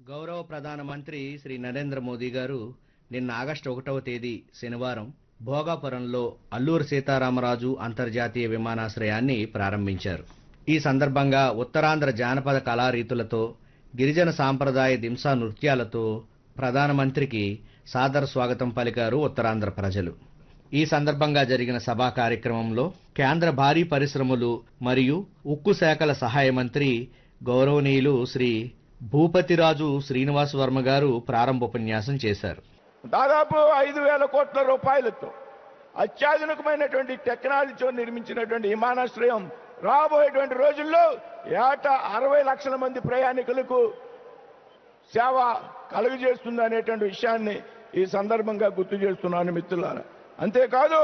గౌరవ ప్రధానమంత్రి శ్రీ నరేంద్ర మోదీ గారు నిన్న ఆగస్టు ఒకటవ తేదీ శనివారం భోగాపురంలో అల్లూరు సీతారామరాజు అంతర్జాతీయ విమానాశ్రయాన్ని ప్రారంభించారు ఈ సందర్భంగా ఉత్తరాంధ్ర జానపద కళారీతులతో గిరిజన సాంప్రదాయ దింసా నృత్యాలతో ప్రధానమంత్రికి సాదర స్వాగతం పలికారు ఉత్తరాంధ్ర ప్రజలు ఈ సందర్భంగా జరిగిన సభా కార్యక్రమంలో కేంద్ర భారీ పరిశ్రమలు మరియు ఉక్కు శాఖల సహాయ మంత్రి గౌరవనీయులు శ్రీ భూపతిరాజు శ్రీనివాస్ వర్మ గారు ప్రారంభోపన్యాసం చేశారు దాదాపు ఐదు వేల కోట్ల రూపాయలతో అత్యాధునికమైనటువంటి టెక్నాలజీతో నిర్మించినటువంటి విమానాశ్రయం రాబోయేటువంటి రోజుల్లో ఏటా అరవై లక్షల మంది ప్రయాణికులకు సేవ కలుగజేస్తుంది అనేటువంటి విషయాన్ని ఈ సందర్భంగా గుర్తు చేస్తున్నాను మిత్రులారా అంతేకాదు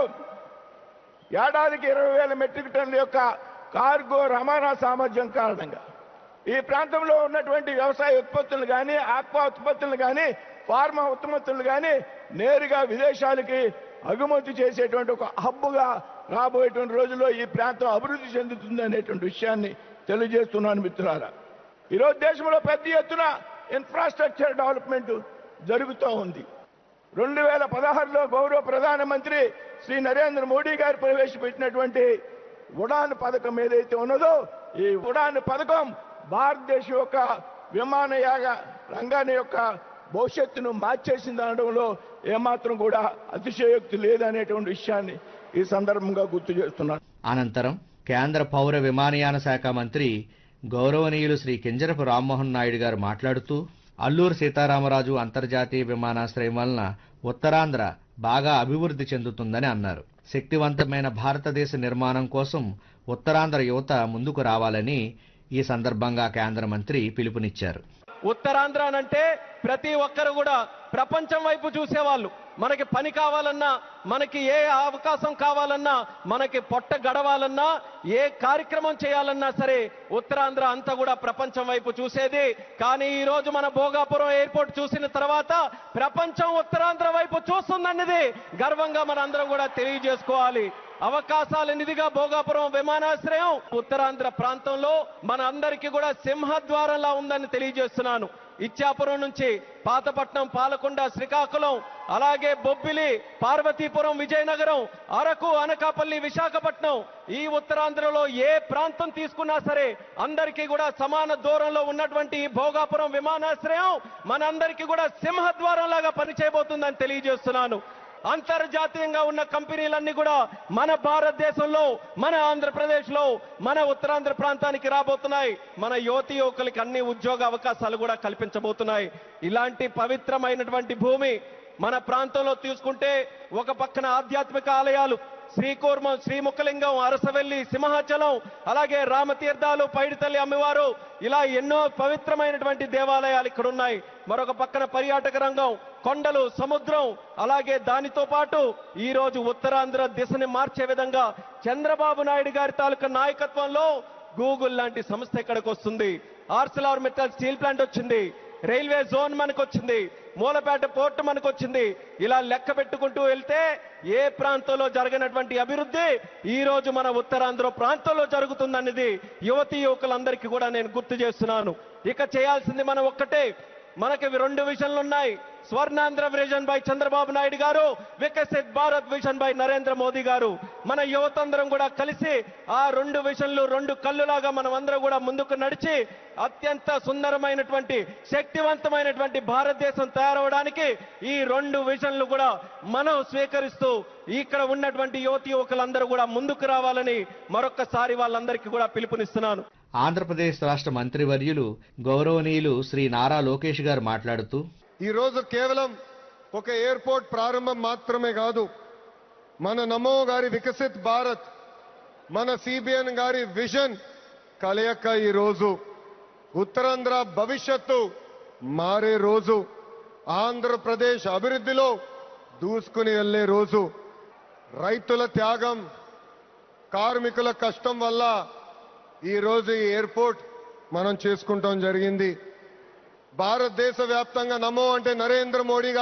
ఏడాదికి ఇరవై వేల మెట్రిక్ టన్నుల యొక్క కార్గో రవాణా సామర్థ్యం కారణంగా ఈ ప్రాంతంలో ఉన్నటువంటి వ్యవసాయ ఉత్పత్తులు కానీ ఆక్వా ఉత్పత్తులు కానీ ఫార్మా ఉత్పత్తులు కానీ నేరుగా విదేశాలకి అగుమతి చేసేటువంటి ఒక హబ్బుగా రాబోయేటువంటి రోజుల్లో ఈ ప్రాంతం అభివృద్ధి చెందుతుంది అనేటువంటి విషయాన్ని తెలియజేస్తున్నాను మిత్రులారా ఈరోజు దేశంలో పెద్ద ఎత్తున ఇన్ఫ్రాస్ట్రక్చర్ డెవలప్మెంట్ జరుగుతూ ఉంది రెండు వేల పదహారులో గౌరవ ప్రధానమంత్రి శ్రీ నరేంద్ర మోడీ గారు ప్రవేశపెట్టినటువంటి ఉడాన్ పథకం ఏదైతే ఉన్నదో ఈ ఉడాన్ పథకం భారతదేశం యొక్క విమానయాన రంగాన్ని యొక్క భవిష్యత్తును మార్చేసింది అనడంలో ఏమాత్రం కూడా అతిశయోక్తి లేదనేటువంటి విషయాన్ని ఈ సందర్భంగా గుర్తు చేస్తున్నాను అనంతరం కేంద్ర పౌర విమానయాన శాఖ మంత్రి గౌరవనీయులు శ్రీ కింజరపు రామ్మోహన్ నాయుడు గారు మాట్లాడుతూ అల్లూరు సీతారామరాజు అంతర్జాతీయ విమానాశ్రయం వలన ఉత్తరాంధ్ర బాగా అభివృద్ధి చెందుతుందని అన్నారు శక్తివంతమైన భారతదేశ నిర్మాణం కోసం ఉత్తరాంధ్ర యువత ముందుకు రావాలని ఈ సందర్భంగా కేంద్ర మంత్రి పిలుపునిచ్చారు ఉత్తరాంధ్ర అంటే ప్రతి ఒక్కరు కూడా ప్రపంచం వైపు చూసేవాళ్ళు మనకి పని కావాలన్నా మనకి ఏ అవకాశం కావాలన్నా మనకి పొట్ట గడవాలన్నా ఏ కార్యక్రమం చేయాలన్నా సరే ఉత్తరాంధ్ర అంతా కూడా ప్రపంచం వైపు చూసేది కానీ ఈ రోజు మన భోగాపురం ఎయిర్పోర్ట్ చూసిన తర్వాత ప్రపంచం ఉత్తరాంధ్ర వైపు చూస్తుందన్నది గర్వంగా మనందరం కూడా తెలియజేసుకోవాలి అవకాశాల నిధిగా భోగాపురం విమానాశ్రయం ఉత్తరాంధ్ర ప్రాంతంలో మన అందరికీ కూడా సింహద్వారంలా ఉందని తెలియజేస్తున్నాను ఇచ్చాపురం నుంచి పాతపట్నం పాలకొండ శ్రీకాకుళం అలాగే బొబ్బిలి పార్వతీపురం విజయనగరం అరకు అనకాపల్లి విశాఖపట్నం ఈ ఉత్తరాంధ్రలో ఏ ప్రాంతం తీసుకున్నా సరే అందరికీ కూడా సమాన దూరంలో ఉన్నటువంటి ఈ భోగాపురం విమానాశ్రయం మనందరికీ కూడా సింహద్వారం లాగా పనిచేయబోతుందని తెలియజేస్తున్నాను అంతర్జాతీయంగా ఉన్న కంపెనీలన్నీ కూడా మన భారతదేశంలో మన ఆంధ్రప్రదేశ్ లో మన ఉత్తరాంధ్ర ప్రాంతానికి రాబోతున్నాయి మన యువతి యువకులకి అన్ని ఉద్యోగ అవకాశాలు కూడా కల్పించబోతున్నాయి ఇలాంటి పవిత్రమైనటువంటి భూమి మన ప్రాంతంలో తీసుకుంటే ఒక పక్కన ఆధ్యాత్మిక ఆలయాలు శ్రీకూర్మం శ్రీముఖలింగం అరసవెల్లి సింహాచలం అలాగే రామతీర్థాలు పైడితల్లి అమ్మవారు ఇలా ఎన్నో పవిత్రమైనటువంటి దేవాలయాలు ఇక్కడ ఉన్నాయి మరొక పక్కన పర్యాటక రంగం కొండలు సముద్రం అలాగే దానితో పాటు ఈ రోజు ఉత్తరాంధ్ర దిశని మార్చే విధంగా చంద్రబాబు నాయుడు గారి తాలూకా నాయకత్వంలో గూగుల్ లాంటి సంస్థ ఇక్కడికి వస్తుంది ఆర్సెలార్ మెటల్ స్టీల్ ప్లాంట్ వచ్చింది రైల్వే జోన్ మనకు వచ్చింది మూలపేట పోర్టు మనకు వచ్చింది ఇలా లెక్క పెట్టుకుంటూ వెళ్తే ఏ ప్రాంతంలో జరగనటువంటి అభివృద్ధి ఈ రోజు మన ఉత్తరాంధ్ర ప్రాంతంలో జరుగుతుందన్నది యువతి యువకులందరికీ కూడా నేను గుర్తు చేస్తున్నాను ఇక చేయాల్సింది మనం ఒక్కటే మనకి రెండు విషన్లు ఉన్నాయి Swarnandhra vision by Chandrababu Naidu garu Viksit Bharat vision by Narendra Modi garu మన యువతందరం కూడా కలిసి ఆ రెండు విషన్లు రెండు కళ్ళులాగా మనం అందరం కూడా ముందుకు నడిచి అత్యంత సుందరమైనటువంటి శక్తివంతమైనటువంటి భారతదేశం తయారవడానికి ఈ రెండు విజన్లు కూడా మనం స్వీకరిస్తూ ఇక్కడ ఉన్నటువంటి యువతి యువకులందరూ కూడా ముందుకు రావాలని మరొక్కసారి వాళ్ళందరికీ కూడా పిలుపునిస్తున్నాను ఆంధ్రప్రదేశ్ రాష్ట్ర మంత్రివర్యులు గౌరవనీయులు శ్రీ నారా లోకేష్ గారు మాట్లాడుతూ ఈ రోజు కేవలం ఒక ఎయిర్పోర్ట్ ప్రారంభం మాత్రమే కాదు మన నమో గారి వికసిత్ భారత్ మన సిబిఎన్ గారి విజన్ కలయక ఈ రోజు ఉత్తరాంధ్ర భవిష్యత్తు మారే రోజు ఆంధ్రప్రదేశ్ అభివృద్ధిలో దూసుకుని వెళ్లే రోజు రైతుల త్యాగం కార్మికుల కష్టం వల్ల ఈ రోజు ఈ ఎయిర్పోర్ట్ మనం చేసుకుంటాం జరిగింది భారతదేశ వ్యాప్తంగా నమో అంటే నరేంద్ర మోడీ గారు